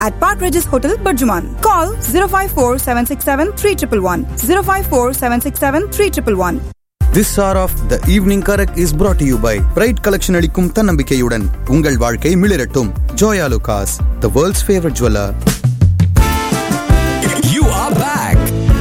at Park Regis Hotel, Burjuman. Call 054 767 3111. 054 767 3111. This hour of the evening correct is brought to you by Pride Collection அளிக்கும் தன்னம்பிக்கையுடன் உங்கள் வாழ்க்கை மிளிரட்டும் Joya லுகாஸ் the world's favorite jeweler You are back.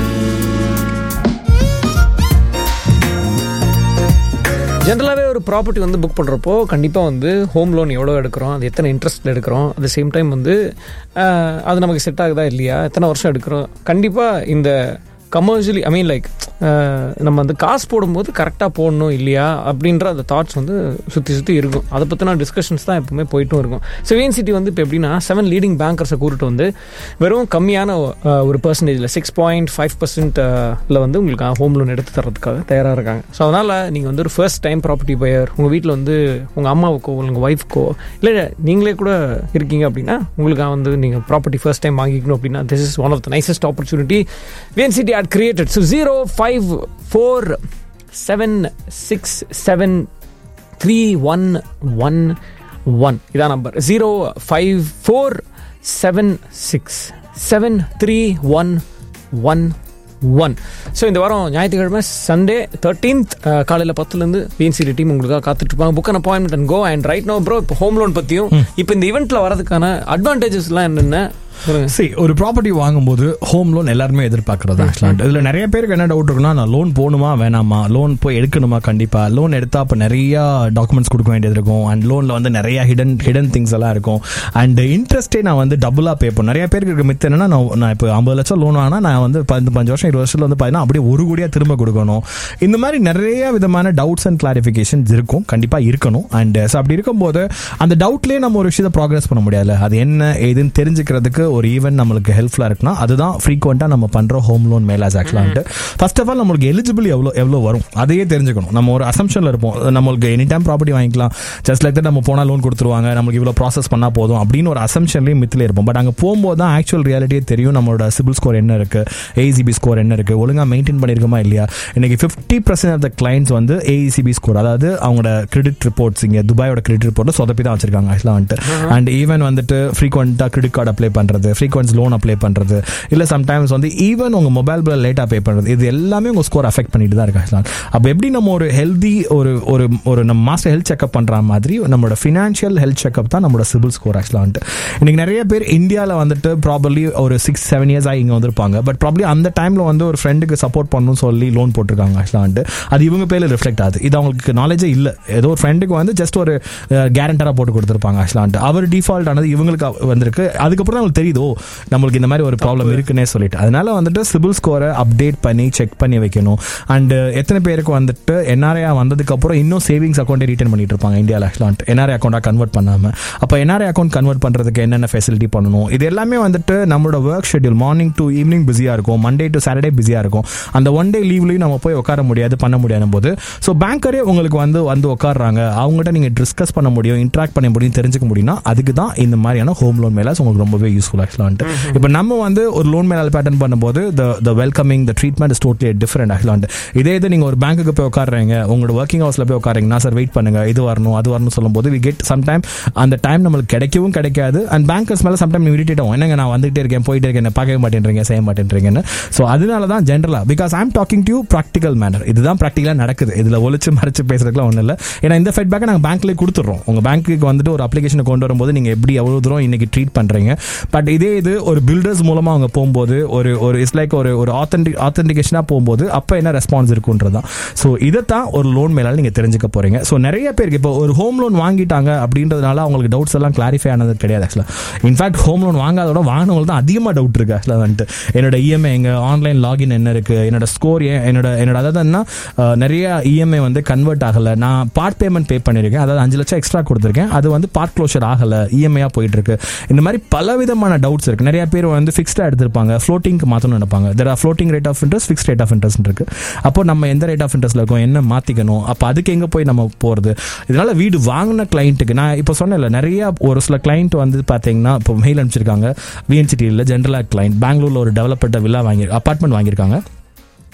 ஜென்ரலாகவே ஒரு property வந்து book பண்ணுறப்போ கண்டிப்பாக வந்து ஹோம் லோன் எவ்வளோ எடுக்கிறோம் அது எத்தனை இன்ட்ரெஸ்ட்டில் எடுக்கிறோம் அட் த சேம் டைம் வந்து ஆஹ், அது நமக்கு செட் ஆகுதா இல்லையா எத்தனை வருஷம் எடுக்கிறோம் கண்டிப்பாக இந்த கமர்ஷியலி ஐ மீன் லைக் நம்ம வந்து காசு போடும்போது கரெக்டாக போடணும் இல்லையா அப்படின்ற அந்த தாட்ஸ் வந்து சுற்றி சுற்றி இருக்கும் அதை பற்றின டிஸ்கஷன்ஸ் தான் எப்பவுமே போயிட்டும் இருக்கும் ஸோ சிட்டி வந்து இப்போ எப்படின்னா செவன் லீடிங் பேங்கர்ஸை கூப்பிட்டு வந்து வெறும் கம்மியான ஆஹ், ஒரு பர்சன்டேஜில் சிக்ஸ் பாயிண்ட் ஃபைவ் பர்சன்ட்டில் வந்து உங்களுக்கு ஹோம் லோன் எடுத்து தரதுக்காக தயாராக இருக்காங்க ஸோ அதனால் நீங்கள் வந்து ஒரு ஃபர்ஸ்ட் டைம் ப்ராப்பர்ட்டி பையர் உங்கள் வீட்டில் வந்து உங்கள் அம்மாவுக்கோ உங்கள் ஒய்ஃப்க்கோ இல்லை நீங்களே கூட இருக்கீங்க அப்படின்னா உங்களுக்காக வந்து நீங்கள் ப்ராப்பர்ட்டி ஃபர்ஸ்ட் டைம் வாங்கிக்கணும் அப்படின்னா this is one of the nicest opportunity city ad created so zero five four seven six seven three one one one இதான் number zero five four seven six seven three one one one so இந்த வாரம் ஞாயிற்றுக்கிழமை Sunday thirteenth காலையில் பத்துலேருந்து PNCD team உங்களுக்காக காத்துட்டு இருப்பாங்க book an appointment and go and right no bro இப்போ ஹோம் லோன் பற்றியும் இப்போ இந்த இவெண்ட்டில் வரதுக்கான அட்வான்டேஜஸ்லாம் என்னென்ன சொல்லுங்க சரி ஒரு ப்ராப்பர்ட்டி வாங்கும்போது ஹோம் லோன் எல்லாருமே எதிர்பார்க்கறது ஆக்சுவலாக இதுல நிறைய பேருக்கு என்ன டவுட் இருக்குன்னா நான் லோன் போகணுமா வேணாமா லோன் போய் எடுக்கணுமா கண்டிப்பா லோன் எடுத்தா அப்ப நிறைய டாக்குமெண்ட்ஸ் கொடுக்க வேண்டியது இருக்கும் அண்ட் லோன்ல வந்து நிறைய ஹிடன் ஹிடன் திங்ஸ் எல்லாம் இருக்கும் அண்ட் இன்ட்ரெஸ்டே நான் வந்து டபுளா பே பண்ணும் நிறைய பேருக்கு இருக்க மித்த என்னன்னா நான் நான் இப்போ ஐம்பது லட்சம் லோன் வாங்கினா நான் வந்து பத்து பஞ்சு வருஷம் இருபது வருஷத்துல வந்து பார்த்தீங்கன்னா அப்படியே ஒரு கோடியா திரும்ப கொடுக்கணும் இந்த மாதிரி நிறைய விதமான டவுட்ஸ் அண்ட் கிளாரிஃபிகேஷன்ஸ் இருக்கும் கண்டிப்பா இருக்கணும் அண்ட் அப்படி இருக்கும்போது அந்த டவுட்லயே நம்ம ஒரு விஷயத்தை ப்ராக்ரஸ் பண்ண முடியாது அது என்ன ஏதுன்னு தெரிஞ்சுக்கிறதுக்கு ஒரு ஈவென்ட் நம்மளுக்கு ஹெல்ப்ஃபுல்லா இருக்குன்னா அதுதான் ஃப்ரீக்வெண்டா நம்ம பண்ற ஹோம் லோன் மேலாஸ் ஆக்சுவலான்ட்டு ஃபர்ஸ்ட் ஆஃப் ஆல் நம்மளுக்கு எலிஜிபிள் எவ்வளோ எவ்வளோ வரும் அதையே தெரிஞ்சுக்கணும் நம்ம ஒரு அசம்ஷன்ல இருப்போம் நம்மளுக்கு எனி டைம் ப்ராப்பர்ட்டி வாங்கிக்கலாம் ஜஸ்ட் லைக் நம்ம போனால் லோன் கொடுத்துருவாங்க நம்மளுக்கு இவ்வளோ ப்ராசஸ் பண்ணா போதும் அப்படின்னு ஒரு அசம்ஷன்லேயும் மித்திலே இருப்போம் பட் அங்கே போகும்போது தான் ஆக்சுவல் ரியாலிட்டியே தெரியும் நம்மளோட சிபில் ஸ்கோர் என்ன இருக்கு ஏசிபி ஸ்கோர் என்ன இருக்கு ஒழுங்கா மெயின்டைன் பண்ணிருக்கோமா இல்லையா இன்னைக்கு fifty percent of the clients வந்து ஏஇசிபி ஸ்கோர் அதாவது அவங்களோட கிரெடிட் ரிப்போர்ட்ஸ் இங்கே துபாயோட கிரெடிட் ரிப்போர்ட்ல சொதப்பி தான் வச்சிருக்காங்க ஆக்சுவலாக வந்துட்டு அண்ட் ஈவன் வந்துட்டு ஃப்ரீக்வெண்ட்டாக கிரெடிட் கார்டு அப்ளை பண்றது ஃப்ரீக்வென்ஸ் லோன் அப்ளை பண்றது இல்ல சம்டைம்ஸ் வந்து ஈவன் உங்க மொபைல் பில் லேட்டா பே பண்றது இது எல்லாமே உங்க ஸ்கோர் அஃபெக்ட் பண்ணிட்டு தான் இருக்கு ஆக்சுவலாக அப்போ எப்படி நம்ம ஒரு ஹெல்தி ஒரு ஒரு ஒரு நம்ம மாஸ்டர் ஹெல்த் செக்அப் பண்ற மாதிரி நம்மளோட ஃபினான்ஷியல் ஹெல்த் செக்அப் தான் நம்மளோட சிபில் ஸ்கோர் ஆக்சுவலாக வந்துட்டு இன்னைக்கு நிறைய பேர் இந்தியாவில் வந்துட்டு ப்ராபர்லி ஒரு சிக்ஸ் செவன் இயர்ஸ் ஆகி இங்கே வந்திருப்பாங்க பட் ப்ராப்ளி அந்த டைம்ல வந்து ஒரு ஃப்ரெண்டுக்கு சப்போர்ட் பண்ணணும்னு சொல்லி லோன் போட்டிருக்காங்க ஆக்சுவலாக வந்துட்டு அது இவங்க பேர்ல ரிஃப்ளெக்ட் ஆகுது இது அவங்களுக்கு நாலேஜே இல்லை ஏதோ ஒரு ஃப்ரெண்டுக்கு வந்து ஜஸ்ட் ஒரு கேரண்டரா போட்டு கொடுத்துருப்பாங்க ஆக்சுவலாக வந்துட்டு அவர் டிஃபால்ட் ஆனது இவங்களுக்கு வந்திருக்கு அதுக்கப்புறம் தான் அவங்களுக்கு தெரியுது ஓ நம்மளுக்கு இந்த மாதிரி ஒரு ப்ராப்ளம் இருக்குன்னே சொல்லிட்டு அதனால வந்துட்டு சிபில் ஸ்கோரை அப்டேட் பண்ணி செக் பண்ணி வைக்கணும் அண்ட் எத்தனை பேருக்கு வந்துட்டு என்ஆர்ஐ வந்ததுக்கு அப்புறம் இன்னும் சேவிங்ஸ் அக்கௌண்ட்டை ரீட்டைன் பண்ணிட்டு இருப்பாங்க இந்தியாவில் ஆக்சுவலாக என்ஆர்ஐ அக்கௌண்ட்டாக கன்வெர்ட் பண்ணாம அப்போ என்ஆர்ஐ அக்கௌண்ட் கன்வெர்ட் பண்றதுக்கு என்னென்ன ஃபெசிலிட்டி பண்ணணும் இது எல்லாமே வந்துட்டு நம்மளோட work schedule morning to evening பிஸியாக இருக்கும் மண்டே டு சாட்டர்டே பிஸியாக இருக்கும் அந்த ஒன் டே லீவ்லையும் நம்ம போய் உட்கார முடியாது பண்ண முடியாத போது ஸோ பேங்கரே உங்களுக்கு வந்து வந்து உட்காடுறாங்க அவங்ககிட்ட நீங்கள் டிஸ்கஸ் பண்ண முடியும் இன்ட்ராக்ட் பண்ண முடியும் தெரிஞ்சுக்க முடியும்னா அதுக்கு தான் இந்த மாதிரியான ஹோம் லோன் மேலே உங்களுக்கு ரொம்பவே யூஸ்ஃபுல் ஆக்சுவலான்ட்டு இப்போ நம்ம வந்து ஒரு லோன் மேலே பேட்டர்ன் பண்ணும்போது the the welcoming the treatment is totally different ஆக்சுவலான்ட்டு இதே இது நீங்கள் ஒரு பேங்க்குக்கு போய் உட்காடுறீங்க உங்களோட ஒர்க்கிங் ஹவுஸில் போய் உட்காருங்கன்னா சார் வெயிட் பண்ணுங்க இது வரணும் அது வரணும் சொல்லும்போது வி கெட் சம் டைம் அந்த டைம் நம்மளுக்கு கிடைக்கவும் கிடைக்காது அண்ட் பேங்கர்ஸ் மேலே சம்டைம் இரிட்டேட் ஆகும் என்னங்க நான் வந்துகிட்டே இருக்கேன் போயிட்டே இருக்கேன் என்ன பார்க்கவே மாட்டேன்றீங்க செய்ய மாட்டேன்றீங்கன்னு ஸோ அதனால தான் ஜென்ரலாக because I'm talking to practical manner இதுதான் ப்ராக்டிக்கலாக நடக்குது இதில் ஒழிச்சு மறைச்சு பேசுறதுக்குலாம் ஒன்றும் இல்லை ஏன்னா இந்த ஃபீட்பேக்கை நாங்கள் பேங்க்லேயே கொடுத்துட்றோம் உங்கள் பேங்க்குக்கு வந்துட்டு ஒரு அப்ளிகேஷனை கொண்டு வரும்போது நீங்கள் எப்படி எவ்வளோ தூரம் இன்னைக்கு ட்ரீட் பண்ணுறீங்க பட் இதே இது ஒரு பில்டர்ஸ் மூலமாக அவங்க போகும்போது ஒரு ஒரு இட்ஸ் லைக் ஒரு ஒரு ஆத்தென்டிக் ஆத்தென்டிகேஷனாக போகும்போது அப்போ என்ன ரெஸ்பான்ஸ் இருக்குன்றது தான் ஸோ இதைத்தான் ஒரு லோன் மேலால் நீங்கள் தெரிஞ்சுக்க போறீங்க ஸோ நிறைய பேருக்கு இப்போ ஒரு ஹோம் லோன் வாங்கிட்டாங்க அப்படின்றதுனால அவங்களுக்கு டவுட்ஸ் எல்லாம் கிளாரிஃபை ஆனது கிடையாது ஆக்சுவலாக இன்ஃபேக்ட் ஹோம் லோன் வாங்காதோட வாங்கினவங்களுக்கு தான் அதிகமாக டவுட் இருக்கு ஆக்சுவலாக வந்துட்டு என்னோட இஎம்ஐ எங்க ஆன்லைன் லாகின் என்ன இருக்கு என்னோட ஸ்கோர் என்னோட என்னோட அதாவது என்ன அஹ், நிறைய இஎம்ஐ வந்து கன்வெர்ட் ஆகல நான் பார்ட் பேமெண்ட் பே பண்ணிருக்கேன் அதாவது அஞ்சு லட்சம் எக்ஸ்ட்ரா கொடுத்துருக்கேன் அது வந்து பார்ட் க்ளோஷர் ஆகல இஎம்ஐயா போயிட்டு இருக்கு இந்த மாதிரி பல விதமான டவுட்ஸ் இருக்கு நிறைய பேர் வந்து ஃபிக்ஸ்டா எடுத்திருப்பாங்க ஃப்ளோட்டிங்க்கு மாத்தணும்னு நினைப்பாங்க there are floating rate of interest fix rate of interest இருக்கு அப்போ நம்ம எந்த ரேட் ஆஃப் இன்ட்ரெஸ்ட்ல இருக்கோம் என்ன மாத்திக்கணும் அப்போ அதுக்கு எங்க போய் நம்ம போறது இதனால வீடு வாங்கின கிளைண்ட்டுக்கு நான் இப்போ சொன்னேன்ல நிறைய ஒரு சில கிளைண்ட் வந்து பாத்தீங்கன்னா இப்போ மெயில் அனுப்பிச்சிருக்காங்க விஎன்சிடியில் ஜென்ரலா கிளைண்ட் பெங்களூர்ல ஒரு டெவலப்பர்ட்ட வில்லா வாங்கி அப்பார்ட்மெண்ட் வாங்கியிருக்காங்க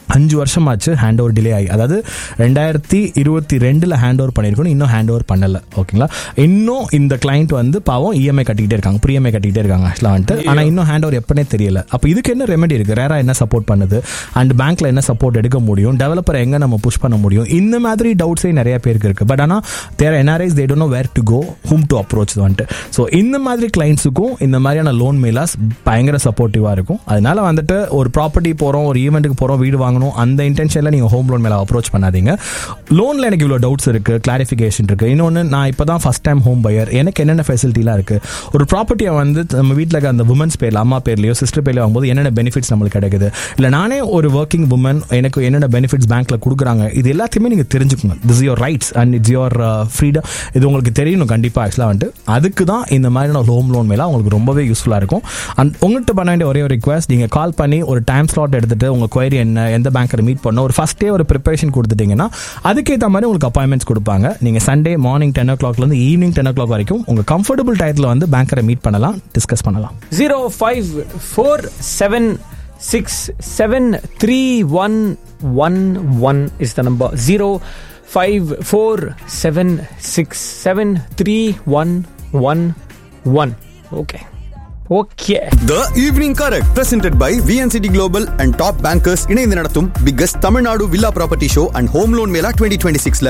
அஞ்சு வருஷமாச்சு ஹேண்ட் ஓவர் டிலே ஆகி அதாவது ரெண்டாயிரத்தி இருபத்தி ரெண்டில் ஹேண்ட் ஓவர் பண்ணியிருக்கணும் இன்னும் ஹேண்ட் ஓவர் பண்ணலை ஓகேங்களா இன்னும் இந்த கிளைண்ட் வந்து பாவம் இஎம்ஐ கட்டிக்கிட்டே இருக்காங்க ப்ரீஎம்ஐ கட்டிக்கிட்டே இருக்காங்க ஆக்சுவலாக வந்துட்டு ஆனால் இன்னும் ஹேண்ட் ஓவர் எப்பனே தெரியல அப்போ இதுக்கு என்ன ரெமெடி இருக்குது ரேரா என்ன சப்போர்ட் பண்ணுது அண்ட் பேங்க்ல என்ன சப்போர்ட் எடுக்க முடியும் டெவலப்பர் எங்கே நம்ம புஷ் பண்ண முடியும் இந்த மாதிரி டவுட்ஸே நிறைய பேருக்கு இருக்குது பட் ஆனால் there NRIs they don't where to go whom to approach வந்துட்டு ஸோ இந்த மாதிரி கிளைண்ட்ஸுக்கும் இந்த மாதிரியான லோன் மேலாஸ் பயங்கர சப்போர்ட்டிவாக இருக்கும் அதனால வந்துட்டு ஒரு ப்ராப்பர்ட்டி போகிறோம் ஒரு ஈவெண்ட்டுக்கு போகிறோம் வீடு வாங்கணும் அந்த இன்டென்ஷனில் நீங்கள் ஹோம் லோன் மேலே அப்ரோச் பண்ணாதீங்க லோனில் எனக்கு இவ்வளோ டவுட்ஸ் இருக்குது கிளாரிஃபிகேஷன் இருக்குது இன்னொன்று நான் இப்போ தான் ஃபஸ்ட் டைம் ஹோம் பையர் எனக்கு என்னென்ன ஃபெசிலிட்டிலாம் இருக்குது ஒரு ப்ராப்பர்ட்டியை வந்து நம்ம வீட்டில் இருக்க அந்த உமன்ஸ் பேரில் அம்மா பேர்லையோ சிஸ்டர் பேர்லையோ வாங்கும்போது என்னென்ன பெனிஃபிட்ஸ் நம்மளுக்கு கிடைக்குது இல்லை நானே ஒரு ஒர்க்கிங் உமன் எனக்கு என்னென்ன பெனிஃபிட்ஸ் பேங்க்கில் கொடுக்குறாங்க இது எல்லாத்தையுமே நீங்கள் தெரிஞ்சுக்கணும் this your rights and it's your freedom இது உங்களுக்கு தெரியணும் கண்டிப்பாக ஆக்சுவலாக வந்துட்டு அதுக்கு தான் இந்த மாதிரியான ஹோம் லோன் மேலே உங்களுக்கு ரொம்பவே யூஸ்ஃபுல்லாக இருக்கும் அண்ட் உங்கள்கிட்ட பண்ண வேண்டிய ஒரே ஒரு ரிக்வஸ்ட் நீங்கள் கால் பண்ணி ஒரு டைம் ஸ்லாட் எடுத்துட்டு உங்கள் கொயரி என்ன எந்த பேங்க்கை மீட் பண்ண ஒரு ஃபஸ்ட்டே ஒரு ப்ரிப்பரேஷன் கொடுத்துட்டீங்கன்னா அதுக்கேற்ற மாதிரி உங்களுக்கு அப்பாயின்மெண்ட்ஸ் கொடுப்பாங்க நீங்கள் சண்டே மார்னிங் டென் ஓ கிளாக்லேருந்து ஈவினிங் டென் ஓ கிளாக் வரைக்கும் உங்கள் கம்ஃபர்டபுள் டயத்தில் வந்து பேங்கரை மீட் பண்ணலாம் டிஸ்கஸ் பண்ணலாம் zero five four seven six seven three one one one is the number zero five four seven six seven three one one one okay okay The Evening Correct presented by VNCT Global and Top Bankers இணைந்து நடத்தும் biggest Tamil Nadu villa property show and home loan mela 2026ல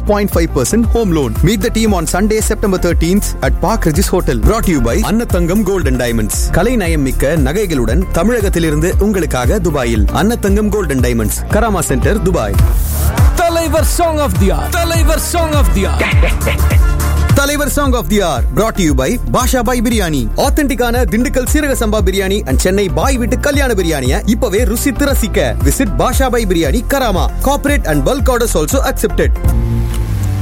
6.5% home loan meet the team on Sunday September 13th at Park Regis Hotel brought to you by Annathangam gold and diamonds கலை நயம் மிக்க நகைகளுடன் தமிழகத்திலிருந்து உங்களுக்காக துபாயில் Annathangam gold and diamonds Karama centre Dubai Thalaivar song of the hour Thalaivar song of the hour Thalaivar song of the hour brought to you by Basha Bhai biryani ஆத்தென்டிக்கான திண்டுக்கல் சீரக சம்பா பிரியாணி அண்ட் சென்னை பாய் வீட்டு கல்யாண பிரியாணியை இப்பவே ருசித்து ரசிக்க visit Basha Bhai biryani Karama corporate and bulk orders also accepted